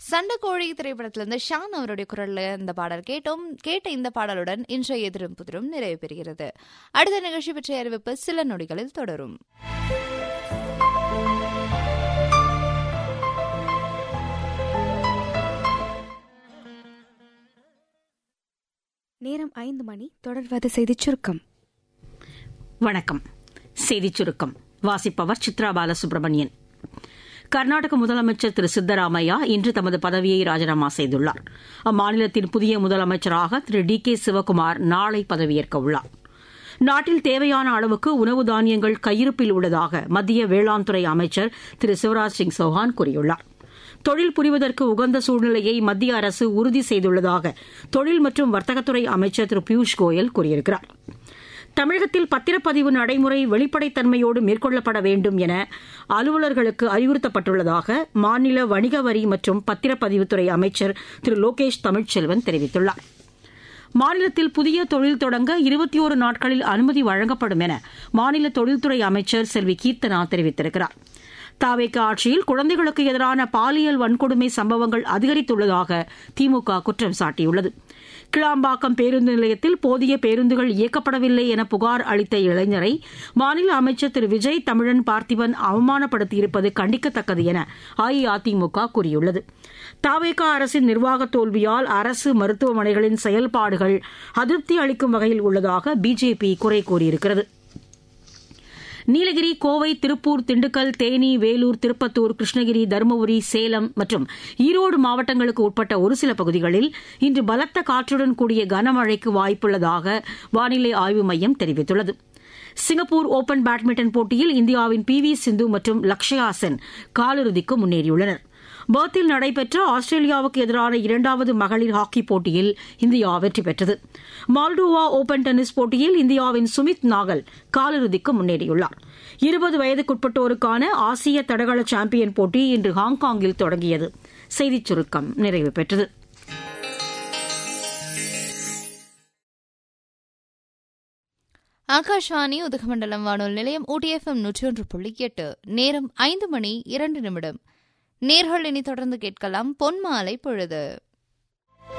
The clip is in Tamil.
சண்டைக்கோழி திரைப்படத்திலிருந்து ஷான் அவருடைய குரல்ல இந்த பாடல் கேட்டோம் கேட்ட இந்த பாடலுடன் இன்றைய எதிரும் புதிரும் நிறைவு பெறுகிறது அடுத்த நிகழ்ச்சி பற்றிய அறிவிப்பு சில நொடிகளில் தொடரும் நேரம் ஐந்து மணி தொடர்வது செய்திச் சுருக்கம் வணக்கம் செய்திச் சுருக்கம் வாசிப்பவர் சித்ரா பாலசுப்ரமணியன் கர்நாடக முதலமைச்சர் திரு சித்தராமையா இன்று தமது பதவியை ராஜினாமா செய்துள்ளார் அம்மாநிலத்தின் புதிய முதலமைச்சராக திரு டி கே சிவக்குமார் நாளை பதவியேற்க உள்ளார் நாட்டில் தேவையான அளவுக்கு உணவு தானியங்கள் கையிருப்பில் உள்ளதாக மத்திய வேளாண் துறை அமைச்சர் திரு சிவராஜ் சிங் சௌஹான் கூறியுள்ளார் தொழில் புரிவதற்கு உகந்த சூழ்நிலையை மத்திய அரசு உறுதி செய்துள்ளதாக தொழில் மற்றும் வர்த்தகத்துறை அமைச்சர் திரு பியூஷ் கோயல் கூறியிருக்கிறார் தமிழகத்தில் பத்திரப்பதிவு நடைமுறை வெளிப்படைத்தன்மையோடு மேற்கொள்ளப்பட வேண்டும் என அலுவலர்களுக்கு அறிவுறுத்தப்பட்டுள்ளதாக மாநில வணிக வரி மற்றும் பத்திரப்பதிவுத்துறை அமைச்சர் திரு லோகேஷ் தமிழ்ச்செல்வன் தெரிவித்துள்ளார் மாநிலத்தில் புதிய தொழில் தொடங்க இருபத்தி ஒரு நாட்களில் அனுமதி வழங்கப்படும் என மாநில தொழில்துறை அமைச்சர் செல்வி கீர்த்தனா தெரிவித்திருக்கிறார் தாவேக்க ஆட்சியில் குழந்தைகளுக்கு எதிரான பாலியல் வன்கொடுமை சம்பவங்கள் அதிகரித்துள்ளதாக திமுக குற்றம் சாட்டியுள்ளது கிளாம்பாக்கம் பேருந்து நிலையத்தில் போதிய பேருந்துகள் இயக்கப்படவில்லை என புகார் அளித்த இளைஞரை மாநில அமைச்சர் திரு விஜய் தமிழன் பார்த்திபன் அவமானப்படுத்தியிருப்பது கண்டிக்கத்தக்கது என அஇஅதிமுக கூறியுள்ளது தாவேகா அரசின் நிர்வாக தோல்வியால் அரசு மருத்துவமனைகளின் செயல்பாடுகள் அதிருப்தி அளிக்கும் வகையில் உள்ளதாக பிஜேபி குறை கூறியிருக்கிறது நீலகிரி கோவை திருப்பூர் திண்டுக்கல் தேனி வேலூர் திருப்பத்தூர் கிருஷ்ணகிரி தருமபுரி சேலம் மற்றும் ஈரோடு மாவட்டங்களுக்கு உட்பட்ட ஒரு சில பகுதிகளில் இன்று பலத்த காற்றுடன் கூடிய கனமழைக்கு வாய்ப்புள்ளதாக வானிலை ஆய்வு மையம் தெரிவித்துள்ளது சிங்கப்பூர் ஓபன் பேட்மிண்டன் போட்டியில் இந்தியாவின் பி வி சிந்து மற்றும் லக்ஷயா சென் காலிறுதிக்கு முன்னேறியுள்ளனர் பர்த்தில் நடைபெற்ற ஆஸ்திரேலியாவுக்கு எதிரான இரண்டாவது மகளிர் ஹாக்கி போட்டியில் இந்தியா வெற்றி பெற்றது மால்டோவா ஓபன் டென்னிஸ் போட்டியில் இந்தியாவின் சுமித் நாகல் காலிறுதிக்கு முன்னேறியுள்ளார் இருபது வயதுக்குட்பட்டோருக்கான ஆசிய தடகள சாம்பியன் போட்டி இன்று ஹாங்காங்கில் தொடங்கியது செய்திச் சுருக்கம் நிறைவு பெற்றது ஆகாஷ்வாணி உதகமண்டலம் வானொலி நிலையம் ஊட்டிஎஃப்எம் நூற்றி ஒன்று புள்ளி எட்டு நேரம் ஐந்து மணி இரண்டு நிமிடம் நேர்கள் இனி தொடர்ந்து கேட்கலாம் பொன்மாலை பொழுது